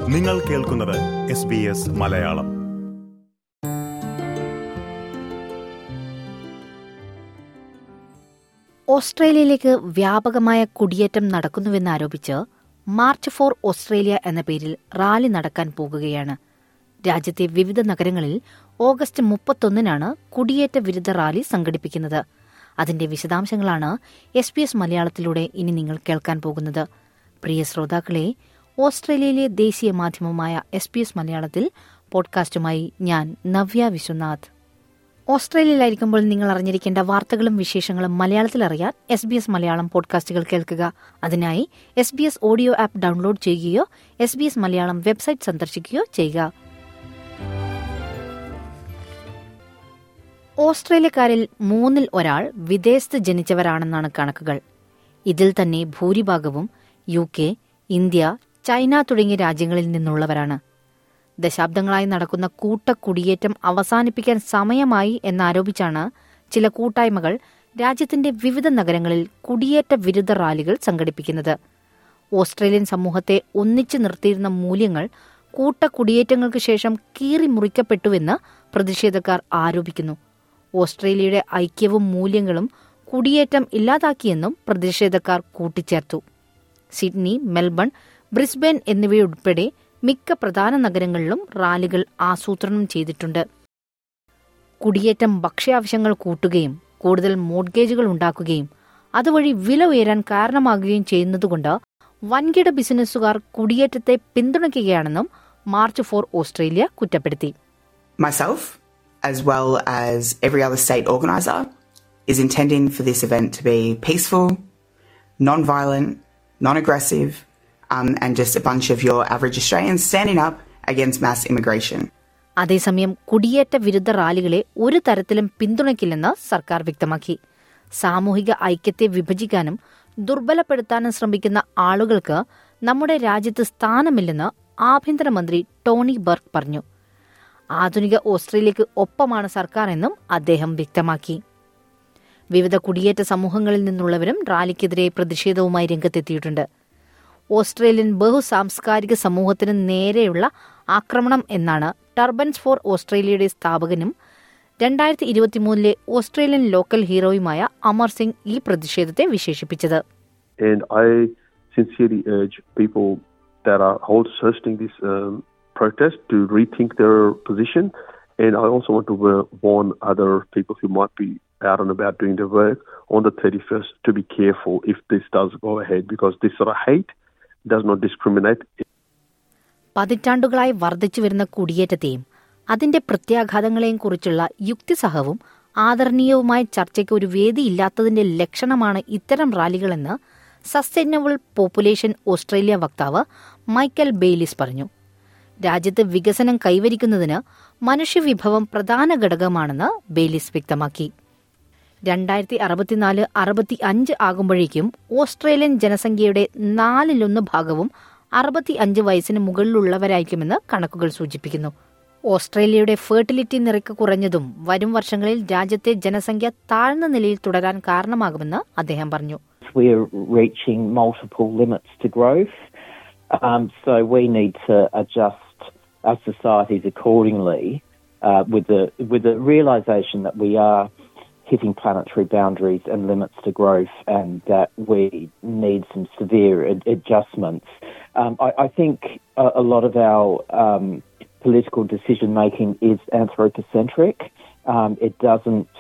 നിങ്ങൾ കേൾക്കുന്നത് S B S Malayalam ഓസ്ട്രേലിയയിലേക്ക് വ്യാപകമായ കുടിയേറ്റം നടക്കുന്നുവെന്നാരോപിച്ച് മാർച്ച് ഫോർ ഓസ്ട്രേലിയ എന്ന പേരിൽ റാലി നടക്കാൻ പോകുകയാണ് രാജ്യത്തെ വിവിധ നഗരങ്ങളിൽ ഓഗസ്റ്റ് മുപ്പത്തൊന്നിനാണ് കുടിയേറ്റ വിരുദ്ധ റാലി സംഘടിപ്പിക്കുന്നത് അതിന്റെ വിശദാംശങ്ങളാണ് എസ് പി എസ് മലയാളത്തിലൂടെ ഇനി നിങ്ങൾ കേൾക്കാൻ പോകുന്നത് പ്രിയ ശ്രോതാക്കളെ ഓസ്ട്രേലിയയിലെ ദേശീയ മാധ്യമമായ എസ് പി എസ് മലയാളത്തിൽ പോഡ്കാസ്റ്റുമായി ഞാൻ നവ്യ വിശ്വനാഥ് ഓസ്ട്രേലിയയിലായിരിക്കുമ്പോൾ നിങ്ങൾ അറിഞ്ഞിരിക്കേണ്ട വാർത്തകളും വിശേഷങ്ങളും മലയാളത്തിൽ അറിയാൻ എസ് ബി എസ് മലയാളം പോഡ്കാസ്റ്റുകൾ കേൾക്കുക അതിനായി S B S audio app download ചെയ്യുകയോ S B S Malayalam website സന്ദർശിക്കുകയോ ചെയ്യുക ഓസ്ട്രേലിയക്കാരിൽ മൂന്നിൽ ഒരാൾ വിദേശത്ത് ജനിച്ചവരാണെന്നാണ് കണക്കുകൾ ഇതിൽ തന്നെ ഭൂരിഭാഗവും യു കെ ഇന്ത്യ ചൈന തുടങ്ങിയ രാജ്യങ്ങളിൽ നിന്നുള്ളവരാണ് ദശാബ്ദങ്ങളായി നടക്കുന്ന കൂട്ടക്കുടിയേറ്റം അവസാനിപ്പിക്കാൻ സമയമായി എന്നാരോപിച്ചാണ് ചില കൂട്ടായ്മകൾ രാജ്യത്തിന്റെ വിവിധ നഗരങ്ങളിൽ കുടിയേറ്റ വിരുദ്ധ റാലികൾ സംഘടിപ്പിക്കുന്നത് ഓസ്ട്രേലിയൻ സമൂഹത്തെ ഒന്നിച്ചു നിർത്തിയിരുന്ന മൂല്യങ്ങൾ കൂട്ടക്കുടിയേറ്റങ്ങൾക്ക് ശേഷം കീറി മുറിക്കപ്പെട്ടുവെന്ന് പ്രതിഷേധക്കാർ ആരോപിക്കുന്നു ഓസ്ട്രേലിയയുടെ ഐക്യവും മൂല്യങ്ങളും കുടിയേറ്റം ഇല്ലാതാക്കിയെന്നും പ്രതിഷേധക്കാർ കൂട്ടിച്ചേർത്തു സിഡ്നി മെൽബൺ ബ്രിസ്ബെൻ എന്നിവയുൾപ്പെടെ മിക്ക പ്രധാന നഗരങ്ങളിലും റാലികൾ ആസൂത്രണം ചെയ്തിട്ടുണ്ട് കുടിയേറ്റം ഭക്ഷ്യാവശ്യങ്ങൾ കൂട്ടുകയും കൂടുതൽ മോഡ്ഗേജുകൾ ഉണ്ടാക്കുകയും അതുവഴി വില ഉയരാൻ കാരണമാകുകയും ചെയ്യുന്നതുകൊണ്ട് വൻകിട ബിസിനസ്സുകാർ കുടിയേറ്റത്തെ പിന്തുണയ്ക്കുകയാണെന്നും മാർച്ച് ഫോർ ഓസ്ട്രേലിയ കുറ്റപ്പെടുത്തി Myself, as well as every other state organiser, is intending for this event to be peaceful, non violent, non aggressive, um, and just a bunch of your average Australians standing up against mass immigration. അതേസമയം കുടിയേറ്റ വിരുദ്ധ റാലികളെ ഒരു തരത്തിലും പിന്തുണയ്ക്കില്ലെന്ന് സർക്കാർ വ്യക്തമാക്കി സാമൂഹിക ഐക്യത്തെ വിഭജിക്കാനും ദുർബലപ്പെടുത്താനും ശ്രമിക്കുന്ന ആളുകൾക്ക് നമ്മുടെ രാജ്യത്ത് സ്ഥാനമില്ലെന്ന് ആഭ്യന്തരമന്ത്രി ടോണി ബർക്ക് പറഞ്ഞു ആധുനിക ഓസ്ട്രേലിയക്ക് ഒപ്പമാണ് സർക്കാർ എന്നും അദ്ദേഹം വ്യക്തമാക്കി വിവിധ കുടിയേറ്റ സമൂഹങ്ങളിൽ നിന്നുള്ളവരും റാലിക്കെതിരെ പ്രതിഷേധവുമായി രംഗത്തെത്തിയിട്ടുണ്ട് ഓസ്ട്രേലിയൻ ബഹുസാംസ്കാരിക സമൂഹത്തിന് നേരെയുള്ള ആക്രമണം എന്നാണ് ടർബൻസ് ഫോർ ഓസ്ട്രേലിയയുടെ സ്ഥാപകനും രണ്ടായിരത്തി ഇരുപത്തിമൂന്നിലെ ഓസ്ട്രേലിയൻ ലോക്കൽ ഹീറോയുമായ അമർ സിംഗ് ഈ പ്രതിഷേധത്തെ വിശേഷിപ്പിച്ചത് And I sincerely urge people that are hosting this um, protest to rethink their position. And I also want to wa- warn other people who might be out and about doing their work on the 31st to be careful if this does go ahead because this sort of hate does not discriminate. പതിറ്റാണ്ടുകളായി വർദ്ധിച്ചു വരുന്ന കുടിയേറ്റത്തെയും അതിന്റെ പ്രത്യാഘാതങ്ങളെയും കുറിച്ചുള്ള യുക്തിസഹവും ആദരണീയവുമായ ചർച്ചയ്ക്ക് ഒരു വേദിയില്ലാത്തതിന്റെ ലക്ഷണമാണ് ഇത്തരം റാലികളെന്ന് സസ്റ്റൈനബിൾ പോപ്പുലേഷൻ ഓസ്ട്രേലിയ വക്താവ് മൈക്കൽ ബെയ്ലിസ് പറഞ്ഞു രാജ്യത്ത് വികസനം കൈവരിക്കുന്നതിന് മനുഷ്യവിഭവം പ്രധാന ഘടകമാണെന്ന് ബെയ്ലിസ് വ്യക്തമാക്കി രണ്ടായിരത്തി അറുപത്തിനാല് അറുപത്തി അഞ്ച് ആകുമ്പോഴേക്കും ഓസ്ട്രേലിയൻ ജനസംഖ്യയുടെ നാലിലൊന്ന് ഭാഗവും അറുപത്തി അഞ്ച് വയസ്സിന് മുകളിലുള്ളവരായിരിക്കുമെന്ന് കണക്കുകൾ സൂചിപ്പിക്കുന്നു ഓസ്ട്രേലിയയുടെ ഫെർട്ടിലിറ്റി നിരക്ക് കുറഞ്ഞതും വരും വർഷങ്ങളിൽ രാജ്യത്തെ ജനസംഖ്യ താഴ്ന്ന നിലയിൽ തുടരാൻ കാരണമാകുമെന്ന് അദ്ദേഹം പറഞ്ഞു we're reaching multiple limits to growth. Um, so we need to adjust our societies accordingly uh, with the with the realization that we are hitting planetary boundaries and limits to growth, and that we need some severe ad- adjustments. Um, I, I think a, a lot of our um, political decision making is anthropocentric. Um, it doesn't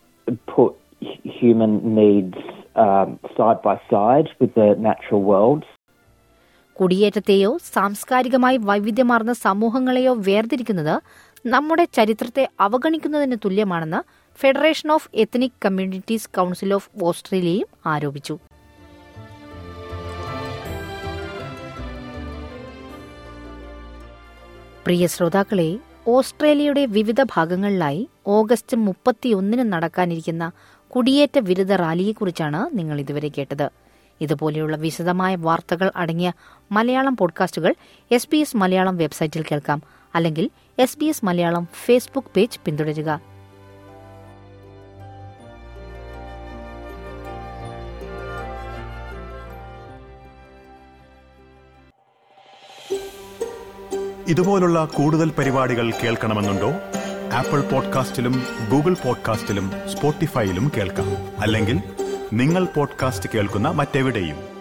put hu- human needs um, side by side with the natural world. കുടിയേറ്റത്തെയോ സാംസ്കാരികമായി വൈവിധ്യമാർന്ന സമൂഹങ്ങളെയോ വേർതിരിക്കുന്നത് നമ്മുടെ ചരിത്രത്തെ അവഗണിക്കുന്നതിന് തുല്യമാണെന്ന് federation of ethnic communities council of ഓസ്ട്രേലിയയും ആരോപിച്ചു പ്രിയ ശ്രോതാക്കളെ ഓസ്ട്രേലിയയുടെ വിവിധ ഭാഗങ്ങളിലായി ഓഗസ്റ്റ് മുപ്പത്തിയൊന്നിന് നടക്കാനിരിക്കുന്ന കുടിയേറ്റ വിരുദ്ധ റാലിയെക്കുറിച്ചാണ് നിങ്ങൾ ഇതുവരെ കേട്ടത് ഇതുപോലെയുള്ള വിശദമായ വാർത്തകൾ അടങ്ങിയ മലയാളം പോഡ്കാസ്റ്റുകൾ എസ് ബി എസ് മലയാളം വെബ്സൈറ്റിൽ കേൾക്കാം അല്ലെങ്കിൽ S B S Malayalam Facebook page പിന്തുടരുക ഇതുപോലുള്ള കൂടുതൽ പരിപാടികൾ കേൾക്കണമെന്നുണ്ടോ ആപ്പിൾ പോഡ്കാസ്റ്റിലും ഗൂഗിൾ പോഡ്കാസ്റ്റിലും സ്പോട്ടിഫൈയിലും കേൾക്കാം അല്ലെങ്കിൽ നിങ്ങൾ പോഡ്കാസ്റ്റ് കേൾക്കുന്ന മറ്റെവിടെയും